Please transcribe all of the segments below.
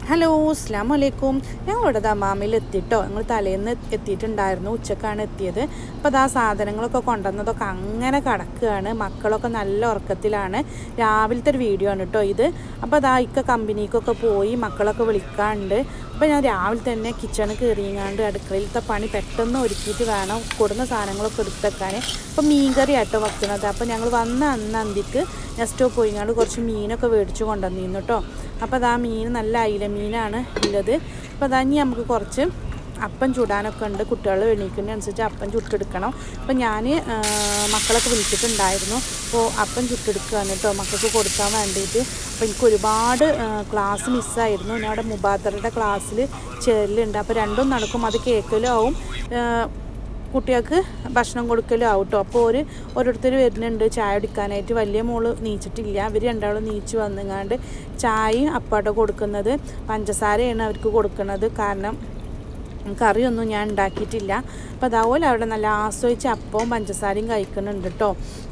hello അസ്ലാം വലൈക്കും ഞങ്ങളിവിടെ ദമാമിൽ എത്തിയിട്ടോ ഞങ്ങൾ തലേന്ന് എത്തിയിട്ടുണ്ടായിരുന്നു ഉച്ചക്കാണ് എത്തിയത് അപ്പോൾ അതാ സാധനങ്ങളൊക്കെ കൊണ്ടുവന്നതൊക്കെ അങ്ങനെ കിടക്കുകയാണ് മക്കളൊക്കെ നല്ല ഉറക്കത്തിലാണ് രാവിലത്തെ ഒരു വീഡിയോ ആണ് കേട്ടോ ഇത് അപ്പോൾ അതാ ഇക്ക കമ്പനിക്കൊക്കെ പോയി മക്കളൊക്കെ വിളിക്കാണ്ട് അപ്പോൾ ഞാൻ രാവിലെ തന്നെ കിച്ചണിൽ കയറിയങ്ങാണ്ട് അടുക്കളയിലത്തെ പണി പെട്ടെന്ന് ഒരുക്കിയിട്ട് വേണം കൊടുന്ന സാധനങ്ങളൊക്കെ എടുത്തേക്കാൻ അപ്പോൾ മീൻകറി ആട്ടോ വെക്കുന്നത് അപ്പോൾ ഞങ്ങൾ വന്ന അന്ന് അന്തിക്ക് നെക്സ്റ്റ് പോയിങ്ങാണ്ട് കുറച്ച് മീനൊക്കെ മേടിച്ച് കൊണ്ടുവന്നിരുന്നു കേട്ടോ അപ്പോൾ അതാ മീൻ നല്ല അയില മീനാണ് ഉള്ളത് അപ്പോൾ അതാ ഇനി നമുക്ക് കുറച്ച് അപ്പം ചുടാനൊക്കെ ഉണ്ട് കുട്ടികൾ എണീക്കുന്നതനുസരിച്ച് അപ്പം ചുട്ടെടുക്കണം അപ്പോൾ ഞാൻ മക്കളൊക്കെ വിളിച്ചിട്ടുണ്ടായിരുന്നു അപ്പോൾ അപ്പം ചുട്ടെടുക്കുകയാണ് കേട്ടോ മക്കൾക്ക് കൊടുക്കാൻ വേണ്ടിയിട്ട് അപ്പോൾ എനിക്ക് ഒരുപാട് ക്ലാസ് മിസ്സായിരുന്നു ഞാൻ അവിടെ മുബാദറുടെ ക്ലാസ്സിൽ ചേരലുണ്ട് അപ്പോൾ രണ്ടും നടക്കും അത് കേൾക്കലും ആവും കുട്ടികൾക്ക് ഭക്ഷണം കൊടുക്കലും ആവും കേട്ടോ അപ്പോൾ ഒരു ഓരോരുത്തർ വരുന്നുണ്ട് ചായ കുടിക്കാനായിട്ട് വലിയ മോള് നീച്ചിട്ടില്ല അവർ രണ്ടാളും നീച്ച് വന്നുങ്ങാണ്ട് ചായയും അപ്പാട്ടോ കൊടുക്കുന്നത് പഞ്ചസാരയാണ് അവർക്ക് കൊടുക്കുന്നത് കാരണം കറിയൊന്നും ഞാൻ ഉണ്ടാക്കിയിട്ടില്ല അപ്പോൾ അതുപോലെ അവിടെ നല്ല ആസ്വദിച്ച് അപ്പവും പഞ്ചസാരയും കഴിക്കുന്നുണ്ട് കേട്ടോ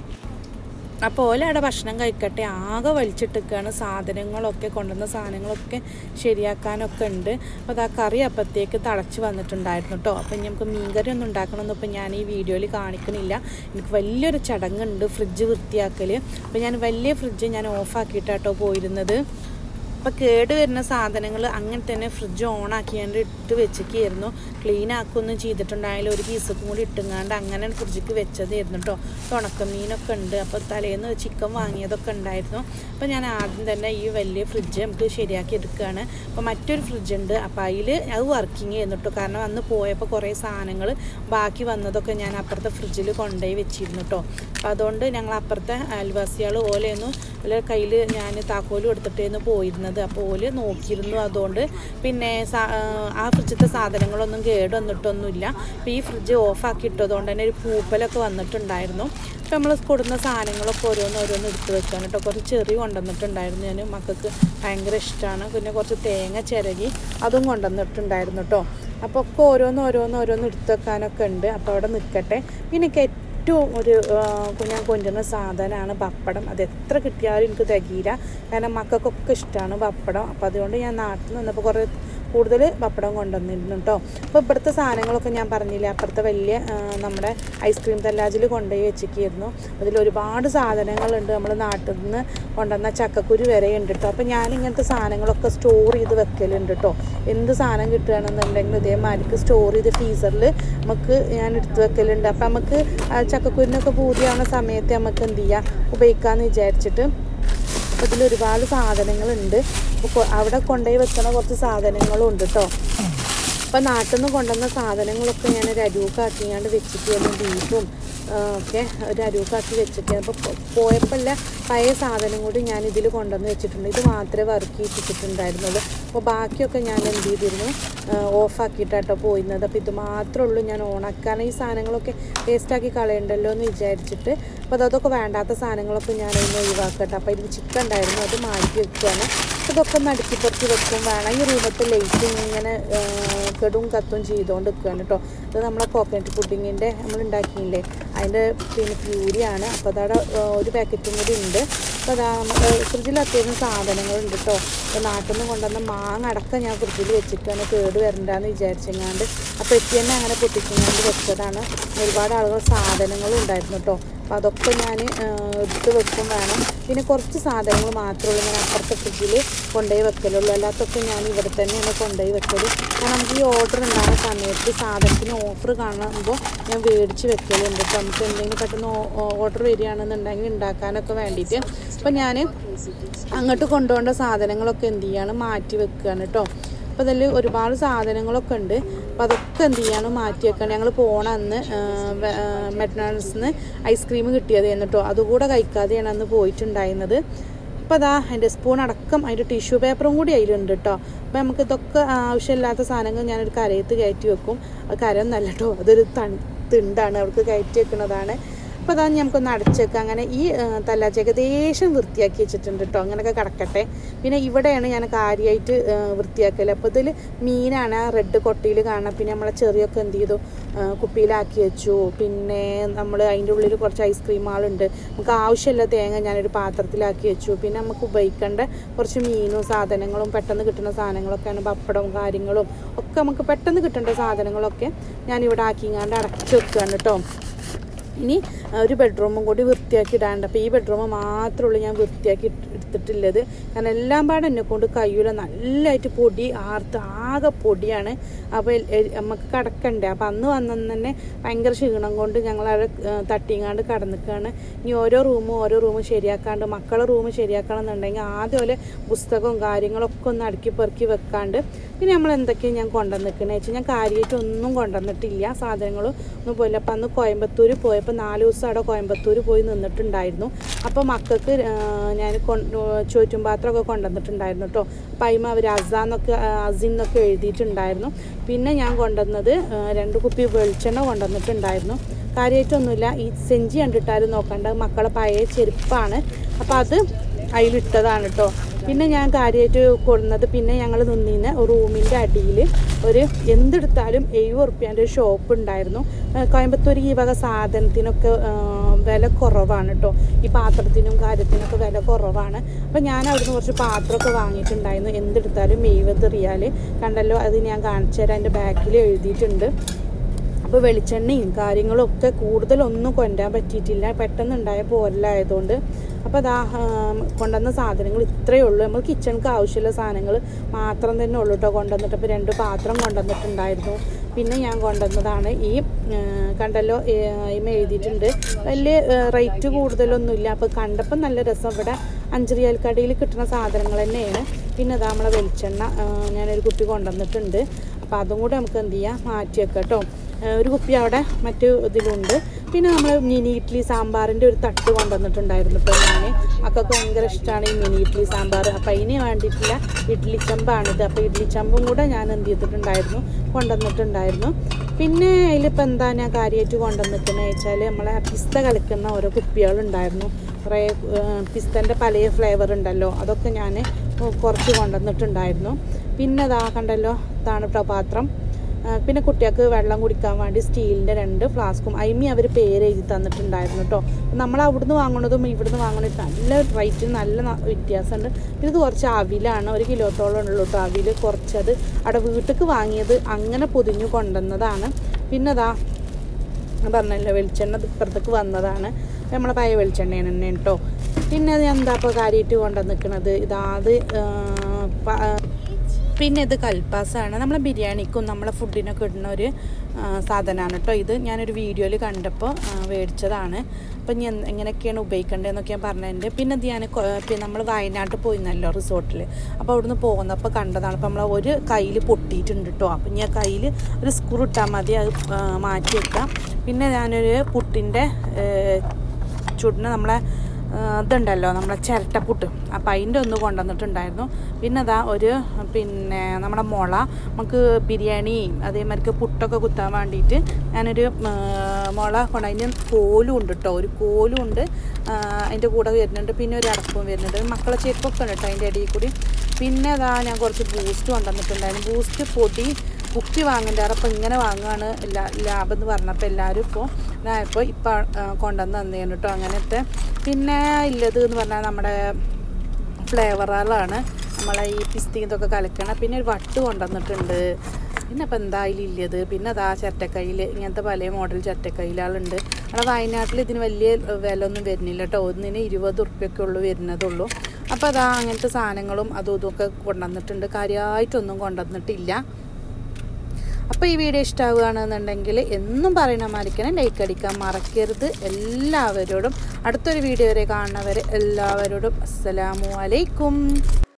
അപ്പോൾ ഓല അവിടെ ഭക്ഷണം കഴിക്കട്ടെ ആകെ വലിച്ചിട്ടിരിക്കുകയാണ് സാധനങ്ങളൊക്കെ കൊണ്ടുവന്ന സാധനങ്ങളൊക്കെ ശരിയാക്കാനൊക്കെ ഉണ്ട് അപ്പോൾ അതാ കറി അപ്പത്തേക്ക് തിളച്ച് വന്നിട്ടുണ്ടായിരുന്നു കേട്ടോ അപ്പോൾ ഇനി നമുക്ക് മീൻകറി ഒന്നും ഉണ്ടാക്കണമെന്ന് ഇപ്പോൾ ഞാൻ ഈ വീഡിയോയിൽ കാണിക്കണില്ല എനിക്ക് വലിയൊരു ചടങ്ങുണ്ട് ഫ്രിഡ്ജ് വൃത്തിയാക്കൽ അപ്പോൾ ഞാൻ വലിയ ഫ്രിഡ്ജ് ഞാൻ ഓഫാക്കിയിട്ടാട്ടോ പോയിരുന്നത് അപ്പോൾ കേട് വരുന്ന സാധനങ്ങൾ അങ്ങനെ തന്നെ ഫ്രിഡ്ജ് ഓൺ ആക്കിയാണ്ട് ഇട്ട് വെച്ചിരിക്കുകയായിരുന്നു ക്ലീൻ ആക്കുകയൊന്നും ചെയ്തിട്ടുണ്ടായാലും ഒരു പീസൊക്കെ കൂടി ഇട്ടുങ്ങാണ്ട് അങ്ങനെ ഫ്രിഡ്ജിക്ക് വെച്ചതായിരുന്നു കേട്ടോ ഉണക്കമീനൊക്കെ ഉണ്ട് അപ്പോൾ തലേന്ന് ചിക്കൻ വാങ്ങിയതൊക്കെ ഉണ്ടായിരുന്നു അപ്പോൾ ഞാൻ ആദ്യം തന്നെ ഈ വലിയ ഫ്രിഡ്ജ് നമുക്ക് ശരിയാക്കി എടുക്കുകയാണ് അപ്പോൾ മറ്റൊരു ഫ്രിഡ്ജ് ഉണ്ട് അപ്പോൾ അതിൽ അത് വർക്കിംഗ് ചെയ്യുന്നു കേട്ടോ കാരണം അന്ന് പോയപ്പോൾ കുറേ സാധനങ്ങൾ ബാക്കി വന്നതൊക്കെ ഞാൻ അപ്പുറത്തെ ഫ്രിഡ്ജിൽ കൊണ്ടുപോയി വെച്ചിരുന്നു കേട്ടോ അപ്പോൾ അതുകൊണ്ട് ഞങ്ങൾ അപ്പുറത്തെ അയൽവാസികൾ ഓലയൊന്നും ഓലെ കയ്യിൽ ഞാൻ താക്കോലും എടുത്തിട്ടായിരുന്നു പോയിരുന്നത് അപ്പോൾ ഓല് നോക്കിയിരുന്നു അതുകൊണ്ട് പിന്നെ ആ ഫ്രിഡ്ജിലത്തെ സാധനങ്ങളൊന്നും കേട് വന്നിട്ടൊന്നുമില്ല അപ്പോൾ ഈ ഫ്രിഡ്ജ് ഓഫാക്കി ഇട്ടതുകൊണ്ട് തന്നെ ഒരു പൂപ്പലൊക്കെ വന്നിട്ടുണ്ടായിരുന്നു അപ്പോൾ നമ്മൾ കൊടുക്കുന്ന സാധനങ്ങളൊക്കെ ഓരോന്ന് ഓരോന്ന് എടുത്ത് വെക്കാൻ കേട്ടോ കുറച്ച് ചെറിയ കൊണ്ടുവന്നിട്ടുണ്ടായിരുന്നു ഞാൻ മക്കൾക്ക് ഭയങ്കര ഇഷ്ടമാണ് പിന്നെ കുറച്ച് തേങ്ങ ചിരകി അതും കൊണ്ടുവന്നിട്ടുണ്ടായിരുന്നു കേട്ടോ അപ്പോൾ ഒക്കെ ഓരോന്ന് ഓരോന്ന് ഓരോന്ന് എടുത്ത് വെക്കാനൊക്കെ ഉണ്ട് അപ്പോൾ അവിടെ നിൽക്കട്ടെ പിന്നെ ഏറ്റവും ഒരു ഞാൻ കൊണ്ടുവരുന്ന സാധനമാണ് പപ്പടം അത് എത്ര കിട്ടിയാലും എനിക്ക് തികയില്ല കാരണം മക്കൾക്കൊക്കെ ഇഷ്ടമാണ് പപ്പടം അപ്പോൾ അതുകൊണ്ട് ഞാൻ നാട്ടിൽ നിന്നപ്പോൾ കുറേ കൂടുതൽ പപ്പടം കൊണ്ടുവന്നിരുന്നു കേട്ടോ അപ്പോൾ ഇവിടുത്തെ സാധനങ്ങളൊക്കെ ഞാൻ പറഞ്ഞില്ലേ അപ്പുറത്തെ വലിയ നമ്മുടെ ഐസ്ക്രീം തല്ലാജിൽ കൊണ്ടുപോയി വെച്ചിരിക്കുന്നു അതിൽ ഒരുപാട് സാധനങ്ങളുണ്ട് നമ്മൾ നാട്ടിൽ നിന്ന് കൊണ്ടുവന്ന ചക്കക്കുരു വരെ ഉണ്ട് കേട്ടോ അപ്പോൾ ഞാൻ ഇങ്ങനത്തെ സാധനങ്ങളൊക്കെ സ്റ്റോർ ചെയ്ത് വെക്കലുണ്ട് കേട്ടോ എന്ത് സാധനം കിട്ടുകയാണെന്നുണ്ടെങ്കിൽ ഇതേമാതിരിക്ക് സ്റ്റോർ ചെയ്ത് ഫ്രീസറിൽ നമുക്ക് ഞാൻ എടുത്ത് വെക്കലുണ്ട് അപ്പോൾ നമുക്ക് ചക്കക്കുരിനൊക്കെ പൂതിയാവുന്ന സമയത്ത് നമുക്ക് എന്ത് ചെയ്യാം ഉപയോഗിക്കാമെന്ന് വിചാരിച്ചിട്ട് അപ്പോൾ ഇതിൽ ഒരുപാട് സാധനങ്ങളുണ്ട് അപ്പോൾ അവിടെ കൊണ്ടുപോയി വെക്കണ കുറച്ച് സാധനങ്ങളും ഉണ്ട് കേട്ടോ അപ്പോൾ നാട്ടിൽ നിന്ന് കൊണ്ടുവന്ന സാധനങ്ങളൊക്കെ ഞാൻ ഒരു അരൂക്കാക്കിയാണ്ട് വെച്ചിട്ടായിരുന്നു ബീഫും ഒക്കെ ഒരു അരൂക്കാക്കി വെച്ചിട്ട് അപ്പോൾ പോയപ്പോഴല്ല പഴയ സാധനം കൂടി ഞാൻ ഇതിൽ കൊണ്ടുവന്ന് വെച്ചിട്ടുണ്ട് ഇത് മാത്രമേ വർക്ക് ചെയ്തിട്ടുണ്ടായിരുന്നുള്ളൂ അപ്പോൾ ബാക്കിയൊക്കെ ഞാൻ എന്ത് ചെയ്തിരുന്നു ഓഫാക്കിയിട്ടാട്ടോ പോയിരുന്നത് അപ്പോൾ ഇത് മാത്രമേ ഉള്ളൂ ഞാൻ ഓണാക്കാൻ ഈ സാധനങ്ങളൊക്കെ വേസ്റ്റാക്കി കളയണ്ടല്ലോ എന്ന് വിചാരിച്ചിട്ട് അപ്പോൾ അതൊക്കെ വേണ്ടാത്ത സാധനങ്ങളൊക്കെ ഞാൻ അതിന് ഒഴിവാക്കട്ടെ അപ്പോൾ ഇതിൽ ചിക്കൻ ഉണ്ടായിരുന്നു അത് മാറ്റി വെക്കുകയാണ് ഇതൊക്കെ നടുക്കി പുറത്തി വെക്കും വേണം ഈ റൂമത്തെ ലൈറ്റിങ് ഇങ്ങനെ കെടും കത്തും ചെയ്തുകൊണ്ട് നിൽക്കുകയാണ് കേട്ടോ ഇത് നമ്മളെ കോക്കനട്ട് പുഡിങ്ങിൻ്റെ നമ്മൾ ഉണ്ടാക്കിയില്ലേ അതിൻ്റെ പിന്നെ പ്യൂരിയാണ് അപ്പോൾ അതവിടെ ഒരു പാക്കറ്റും കൂടി ഉണ്ട് അപ്പോൾ അതാ ഫ്രിഡ്ജിൽ അത്യാവശ്യം സാധനങ്ങളുണ്ട് കേട്ടോ അപ്പോൾ നാട്ടിൽ നിന്ന് കൊണ്ടുവന്ന മാങ്ങ അടക്കം ഞാൻ ഫ്രിഡ്ജിൽ വെച്ചിട്ടാണ് കേട് വരണ്ടെന്ന് വിചാരിച്ചെങ്ങാണ്ട് അപ്പോൾ എത്തി തന്നെ അങ്ങനെ പൊട്ടിച്ചെങ്ങാണ്ട് വെച്ചതാണ് ഒരുപാട് ആളുകൾ സാധനങ്ങളും ഉണ്ടായിരുന്നു കേട്ടോ അപ്പോൾ അതൊക്കെ ഞാൻ എടുത്ത് വെക്കും വേണം പിന്നെ കുറച്ച് സാധനങ്ങൾ മാത്രമേ ഉള്ളൂ ഞാൻ അപ്പുറത്തെ ഫ്രിഡ്ജിൽ കൊണ്ടുപോയി വെക്കലുള്ളൂ അല്ലാത്തൊക്കെ ഞാൻ ഇവിടെ തന്നെയാണ് കൊണ്ടുപോയി വെക്കൽ കാരണം നമുക്ക് ഈ ഓർഡർ ഉണ്ടാകുന്ന സമയത്ത് സാധനത്തിന് ഓഫർ കാണുമ്പോൾ ഞാൻ മേടിച്ച് വെക്കലുണ്ട് അപ്പോൾ നമുക്ക് എന്തെങ്കിലും പെട്ടെന്ന് ഓർഡർ വരികയാണെന്നുണ്ടെങ്കിൽ ഉണ്ടാക്കാനൊക്കെ വേണ്ടിയിട്ട് അപ്പോൾ ഞാൻ അങ്ങോട്ട് കൊണ്ടുപോകേണ്ട സാധനങ്ങളൊക്കെ എന്ത് ചെയ്യാണ് മാറ്റി വെക്കുകയാണ് കേട്ടോ അപ്പോൾ അതിൽ ഒരുപാട് സാധനങ്ങളൊക്കെ ഉണ്ട് അപ്പോൾ അതൊക്കെ എന്ത് ചെയ്യാണ് മാറ്റി വെക്കണം ഞങ്ങൾ പോണ അന്ന് മെക്ഡോണൾഡ്സിന്ന് ഐസ്ക്രീം കിട്ടിയതായിരുന്നു കേട്ടോ അതുകൂടെ കഴിക്കാതെയാണ് അന്ന് പോയിട്ടുണ്ടായിരുന്നത് അപ്പോൾ അതാ അതിൻ്റെ സ്പൂൺ അടക്കം അതിൻ്റെ ടിഷ്യൂ പേപ്പറും കൂടി അതിലുണ്ട് കേട്ടോ അപ്പോൾ നമുക്ക് ഇതൊക്കെ ആവശ്യമില്ലാത്ത സാധനങ്ങൾ ഞാനൊരു കരയത്ത് കയറ്റി വെക്കും അത് കരയൊന്നല്ല കേട്ടോ അതൊരു തണുത്തുണ്ടാണ് അവർക്ക് കയറ്റി വെക്കുന്നതാണ് അപ്പോൾ അതാണ് നമുക്കൊന്ന് അടച്ചേക്കാം അങ്ങനെ ഈ തല്ലാച്ച ഏകദേശം വൃത്തിയാക്കി വെച്ചിട്ടുണ്ട് കേട്ടോ അങ്ങനെയൊക്കെ കിടക്കട്ടെ പിന്നെ ഇവിടെയാണ് ഞാൻ കാര്യമായിട്ട് വൃത്തിയാക്കൽ അപ്പോൾ ഇതിൽ മീനാണ് ആ റെഡ് കൊട്ടയിൽ കാണാം പിന്നെ നമ്മളെ ചെറിയൊക്കെ എന്ത് ചെയ്തു ആ, കുപ്പിയിലാക്കി വെച്ചു പിന്നെ നമ്മൾ അതിൻ്റെ ഉള്ളിൽ കുറച്ച് ഐസ്ക്രീമുകളുണ്ട് നമുക്ക് ആവശ്യമില്ല തേങ്ങ ഞാനൊരു പാത്രത്തിലാക്കി വെച്ചു പിന്നെ നമുക്ക് ഉപയോഗിക്കേണ്ട കുറച്ച് മീനും സാധനങ്ങളും പെട്ടെന്ന് കിട്ടുന്ന സാധനങ്ങളൊക്കെയാണ് പപ്പടവും കാര്യങ്ങളും ഒക്കെ നമുക്ക് പെട്ടെന്ന് കിട്ടേണ്ട സാധനങ്ങളൊക്കെ ഞാനിവിടെ ആക്കിങ്ങാണ്ട് അടച്ചു വെക്കുകയാണ് കേട്ടോ ഇനി ആ, ഒരു ബെഡ്റൂമും കൂടി വൃത്തിയാക്കി ഇടാണ്ട് അപ്പോൾ ഈ ബെഡ്റൂം മാത്രമേ ഉള്ളൂ ഞാൻ വൃത്തിയാക്കി ഇട്ട് എടുത്തിട്ടുള്ളത് കാരണം എല്ലാം പാടെ എന്നെ കൊണ്ട് കഴിയൂല നല്ലതായിട്ട് പൊടി ആർത്ത് ആകെ പൊടിയാണ് അപ്പോൾ എൽ- എൽ- നമുക്ക് കിടക്കണ്ടേ അപ്പോൾ അന്ന് വന്നു തന്നെ ഭയങ്കര ക്ഷീണം കൊണ്ട് ഞങ്ങൾ അവിടെ തട്ടിങ്ങാണ്ട് കിടന്നിക്കാണ് ഇനി ഓരോ റൂമും ഓരോ റൂമും ശരിയാക്കാണ്ട് മക്കളെ റൂം ശരിയാക്കണം എന്നുണ്ടെങ്കിൽ ആദ്യം പോലെ പുസ്തകവും കാര്യങ്ങളൊക്കെ ഒന്ന് അടുക്കി പെറുക്കി വെക്കാണ്ട് പിന്നെ നമ്മൾ എന്തൊക്കെയാണ് ഞാൻ കൊണ്ടുവന്നിക്കണേ വെച്ചാൽ ഞാൻ കാര്യമായിട്ട് ഒന്നും കൊണ്ടുവന്നിട്ടില്ല സാധനങ്ങളും ഒന്നും പോയില്ല അപ്പം അന്ന് കോയമ്പത്തൂർ പോയപ്പോൾ നാല് ദിവസം അവിടെ കോയമ്പത്തൂർ പോയി നിന്നിട്ടുണ്ടായിരുന്നു അപ്പോൾ മക്കൾക്ക് ഞാൻ ചോറ്റും പാത്രമൊക്കെ കൊണ്ടുവന്നിട്ടുണ്ടായിരുന്നു കേട്ടോ അപ്പം അതിമ അവർ അസാന്നൊക്കെ അസിൻ എന്നൊക്കെ എഴുതിയിട്ടുണ്ടായിരുന്നു പിന്നെ ഞാൻ കൊണ്ടുവന്നത് ആ, രണ്ട് കുപ്പി വെളിച്ചെണ്ണ കൊണ്ടുവന്നിട്ടുണ്ടായിരുന്നു കാര്യമായിട്ടൊന്നുമില്ല ഈ സെഞ്ചി കണ്ടിട്ടാലും നോക്കണ്ട മക്കളെ പഴയ ചെരുപ്പാണ് അപ്പോൾ അത് അതിലിട്ടതാണ് കേട്ടോ പിന്നെ ഞാൻ കാര്യമായിട്ട് കൊടുന്നത് പിന്നെ ഞങ്ങൾ നിന്നിരുന്ന റൂമിൻ്റെ അടിയിൽ ഒരു എന്തെടുത്താലും എഴുപത് ഉറുപ്പ്യൻ്റെ ഒരു ഷോപ്പ് ഉണ്ടായിരുന്നു ആ, കോയമ്പത്തൂർ ഈ വക സാധനത്തിനൊക്കെ ആ, വില കുറവാണ് കേട്ടോ ഈ പാത്രത്തിനും കാര്യത്തിനൊക്കെ വില കുറവാണ് അപ്പോൾ ഞാൻ അവിടുന്ന് കുറച്ച് പാത്രമൊക്കെ വാങ്ങിയിട്ടുണ്ടായിരുന്നു എന്തെടുത്താലും എഴുപത് റിയാൽ കണ്ടല്ലോ അത് ഞാൻ കാണിച്ചു തരാം എൻ്റെ ബാക്കിൽ എഴുതിയിട്ടുണ്ട് അപ്പോൾ വെളിച്ചെണ്ണയും കാര്യങ്ങളും ഒക്കെ കൂടുതലൊന്നും കൊണ്ടുവരാൻ പറ്റിയിട്ടില്ല പെട്ടെന്ന് ഉണ്ടായ പോരലായതുകൊണ്ട് അപ്പോൾ അതാ കൊണ്ടുവന്ന സാധനങ്ങൾ ഇത്രയേ ഉള്ളൂ നമ്മൾ കിച്ചണിക്ക് ആവശ്യമുള്ള സാധനങ്ങൾ മാത്രം തന്നെ ഉള്ളൂ കേട്ടോ കൊണ്ടുവന്നിട്ട് അപ്പോൾ രണ്ട് പാത്രം കൊണ്ടുവന്നിട്ടുണ്ടായിരുന്നു പിന്നെ ഞാൻ കൊണ്ടുവന്നതാണ് ഈ ആ, കണ്ടല്ലോ ഇമ എഴുതിയിട്ടുണ്ട് വലിയ റേറ്റ് കൂടുതലൊന്നുമില്ല അപ്പോൾ കണ്ടപ്പോൾ നല്ല രസം ഇവിടെ അഞ്ചറിയാൽ കടയിൽ കിട്ടുന്ന സാധനങ്ങൾ തന്നെയാണ് പിന്നെ അതാ നമ്മളെ വെളിച്ചെണ്ണ ആ, ഞാനൊരു കുപ്പി കൊണ്ടുവന്നിട്ടുണ്ട് അപ്പോൾ അതും കൂടെ നമുക്ക് എന്ത് ചെയ്യാം മാറ്റി വെക്കാം കേട്ടോ ഏഹ് ഒരു കുപ്പി അവിടെ മറ്റു ഇതിലുണ്ട് പിന്നെ നമ്മൾ മിനി ഇഡ്ഡലി സാമ്പാറിൻ്റെ ഒരു തട്ട് കൊണ്ടുവന്നിട്ടുണ്ടായിരുന്നു ഇപ്പോൾ ഞാൻ മക്കൾക്ക് ഭയങ്കര ഇഷ്ടമാണ് ഈ മിനി ഇഡ്ഡലി സാമ്പാർ അപ്പോൾ അതിന് വേണ്ടിയിട്ടുള്ള ഇഡ്ഡലി ചമ്പാണിത് അപ്പോൾ ഇഡ്ഡലി ചമ്പും കൂടെ ഞാൻ എന്ത് ചെയ്തിട്ടുണ്ടായിരുന്നു കൊണ്ടുവന്നിട്ടുണ്ടായിരുന്നു പിന്നെ അതിലിപ്പോൾ എന്താ ഞാൻ കാര്യമായിട്ട് കൊണ്ടുവന്നിരിക്കുന്നത് വെച്ചാൽ നമ്മളെ പിസ്ത കളിക്കുന്ന ഓരോ കുപ്പികളുണ്ടായിരുന്നു കുറേ പിസ്തൻ്റെ പല ഫ്ലേവർ ഉണ്ടല്ലോ അതൊക്കെ ഞാൻ കുറച്ച് കൊണ്ടുവന്നിട്ടുണ്ടായിരുന്നു പിന്നെ അതാ കണ്ടല്ലോ ഇതാണ് കേട്ടോ പാത്രം ആ, പിന്നെ കുട്ടികൾക്ക് വെള്ളം കുടിക്കാൻ വേണ്ടി സ്റ്റീലിൻ്റെ രണ്ട് ഫ്ലാസ്കും അയിമി അവർ പേര് എഴുതി തന്നിട്ടുണ്ടായിരുന്നു കേട്ടോ നമ്മൾ അവിടുന്ന് വാങ്ങണതും ഇവിടുന്ന് വാങ്ങണതും നല്ല റേറ്റ് നല്ല ന- വ്യത്യാസമുണ്ട് പിന്നെ ഇത് കുറച്ച് അവിലാണ് ഒരു കിലോത്തോളം ഉള്ളൂ കേട്ടോ അവിൽ കുറച്ചത് അവിടെ വീട്ടിലേക്ക് വാങ്ങിയത് അങ്ങനെ പൊതിഞ്ഞു കൊണ്ടുവന്നതാണ് പിന്നെ അതാ ഞാൻ പറഞ്ഞല്ലോ വെളിച്ചെണ്ണ ഇത് ഇപ്പുറത്തേക്ക് വന്നതാണ് നമ്മളെ പഴയ വെളിച്ചെണ്ണയാണ് തന്നെ കേട്ടോ പിന്നെ അത് എന്താ ഇപ്പോൾ കാര്യമായിട്ട് കൊണ്ടുവന്നിരിക്കണത് ഇതാത് ആ, പ- ആ, പിന്നെ ഇത് കൽപ്പാസാണ് നമ്മളെ ബിരിയാണിക്കും നമ്മളെ ഫുഡിനൊക്കെ ഇടുന്ന ഒരു സാധനമാണ് കേട്ടോ ഇത് ഞാനൊരു വീഡിയോയിൽ കണ്ടപ്പോൾ ആ, മേടിച്ചതാണ് അപ്പം ഞാൻ എങ്ങനെയൊക്കെയാണ് ഉപയോഗിക്കേണ്ടതെന്നൊക്കെ ഞാൻ പറഞ്ഞിട്ടുണ്ട് പിന്നെ ഇത് ഞാൻ കൊ- പിന്നെ നമ്മൾ വയനാട്ടിൽ പോയിരുന്നല്ലോ റിസോർട്ടിൽ അപ്പോൾ അവിടുന്ന് പോകുന്നപ്പോൾ കണ്ടതാണ് അപ്പം നമ്മൾ ഒരു കയ്യിൽ പൊട്ടിയിട്ടുണ്ട് കേട്ടോ അപ്പം ഞാൻ കയ്യിൽ ഒരു സ്ക്രൂ ഇട്ടാൽ മതി അത് ആ, മാറ്റി വെക്കാം പിന്നെ ഞാനൊരു പുട്ടിൻ്റെ ചുടിന് നമ്മളെ ആ, ഇതുണ്ടല്ലോ നമ്മളെ ചിരട്ടപ്പുട്ട് അപ്പം അതിൻ്റെ ഒന്ന് കൊണ്ടുവന്നിട്ടുണ്ടായിരുന്നു പിന്നെ അതാ ഒരു പിന്നെ നമ്മുടെ മുള നമുക്ക് ബിരിയാണി അതേമാതിരി പുട്ടൊക്കെ കുത്താൻ വേണ്ടിയിട്ട് ഞാനൊരു ആ, മുള കൊണ്ട് അതിന് കോലും ഉണ്ട് കേട്ടോ ഒരു കോലും ഉണ്ട് ആ, അതിൻ്റെ കൂടെ വരുന്നുണ്ട് പിന്നെ ഒരു അടപ്പും വരുന്നുണ്ട് മക്കളെ ചെരുപ്പൊക്കെ ഉണ്ട് കേട്ടോ അതിൻ്റെ ഇടയിൽ കൂടി പിന്നെ അതാ ഞാൻ കുറച്ച് ബൂസ്റ്റ് കൊണ്ടുവന്നിട്ടുണ്ടായിരുന്നു ബൂസ്റ്റ് പൊടി കുപ്പി വാങ്ങേണ്ട അപ്പം ഇങ്ങനെ വാങ്ങുകയാണ് ലാ ലാഭം എന്ന് പറഞ്ഞപ്പോൾ എല്ലാവരും ഇപ്പോൾ ഇപ്പോൾ ഇപ്പം കൊണ്ടുവന്ന് തന്നേന് കേട്ടോ അങ്ങനത്തെ പിന്നെ ഇല്ലത് എന്ന് പറഞ്ഞാൽ നമ്മുടെ ഫ്ലേവറുകളാണ് നമ്മളെ ഈ പിസ്തി ഇതൊക്കെ കലക്കണം പിന്നെ ഒരു വട്ട് കൊണ്ടുവന്നിട്ടുണ്ട് പിന്നെ ഇപ്പം എന്തായാലും ഇല്ലത് പിന്നെ അതാ ചട്ടക്കയിൽ ഇങ്ങനത്തെ പല മോഡൽ ചട്ടക്കയിലുണ്ട് നമ്മുടെ വയനാട്ടിൽ ഇതിന് വലിയ വില ഒന്നും വരുന്നില്ല കേട്ടോ ഒന്നിന് ഇരുപത് ഉറുപ്പ്യൊക്കെ ഉള്ളൂ വരുന്നതുള്ളൂ അപ്പോൾ അതാ അങ്ങനത്തെ സാധനങ്ങളും അതും ഇതൊക്കെ കൊണ്ടുവന്നിട്ടുണ്ട് കാര്യമായിട്ടൊന്നും കൊണ്ടുവന്നിട്ടില്ല അപ്പോൾ ഈ വീഡിയോ ഇഷ്ടമാവുകയാണെന്നുണ്ടെങ്കിൽ എന്നും പറയുന്ന മാതിരിക്കനെ ലൈക്ക് അടിക്കാൻ മറക്കരുത് എല്ലാവരോടും അടുത്തൊരു വീഡിയോ വരെ കാണുന്നവരെ എല്ലാവരോടും അസ്സലാമു അലൈക്കും